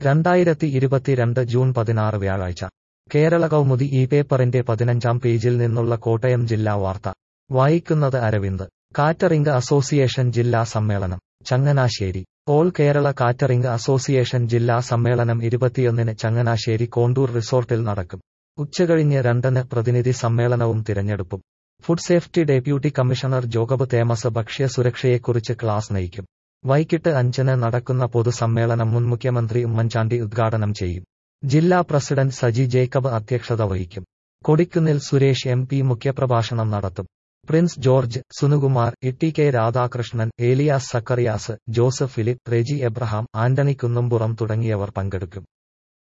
രണ്ടായിരത്തി ഇരുപത്തിരണ്ട് ജൂൺ പതിനാറ് വ്യാഴാഴ്ച കേരള കൗമുദി ഈ പേപ്പറിന്റെ പതിനഞ്ചാം പേജിൽ നിന്നുള്ള കോട്ടയം ജില്ലാ വാർത്ത വായിക്കുന്നത് അരവിന്ദ് കാറ്ററിംഗ് അസോസിയേഷൻ ജില്ലാ സമ്മേളനം Changanassery all Kerala catering association ജില്ലാ സമ്മേളനം ഇരുപത്തിയൊന്നിന് ചങ്ങനാശ്ശേരി കോണ്ടൂർ റിസോർട്ടിൽ നടക്കും ഉച്ചകഴിഞ്ഞ് രണ്ടിന് പ്രതിനിധി സമ്മേളനവും തിരഞ്ഞെടുപ്പും food safety deputy commissioner Jacob Thomas ഭക്ഷ്യ സുരക്ഷയെക്കുറിച്ച് ക്ലാസ് നയിക്കും വൈകിട്ട് അഞ്ചിന് നടക്കുന്ന പൊതുസമ്മേളനം മുൻ മുഖ്യമന്ത്രി ഉമ്മൻചാണ്ടി ഉദ്ഘാടനം ചെയ്യും ജില്ലാ പ്രസിഡന്റ് സജി ജേക്കബ് അധ്യക്ഷത വഹിക്കും കൊടിക്കുന്നിൽ സുരേഷ് എം പി മുഖ്യപ്രഭാഷണം നടത്തും പ്രിൻസ് ജോർജ് സുനുകുമാർ ഇട്ടി കെ രാധാകൃഷ്ണൻ ഏലിയാസ് സക്കറിയാസ് ജോസഫ് ഫിലിപ്പ് റെജി എബ്രഹാം ആന്റണി കുന്നുംപുറം തുടങ്ങിയവർ പങ്കെടുക്കും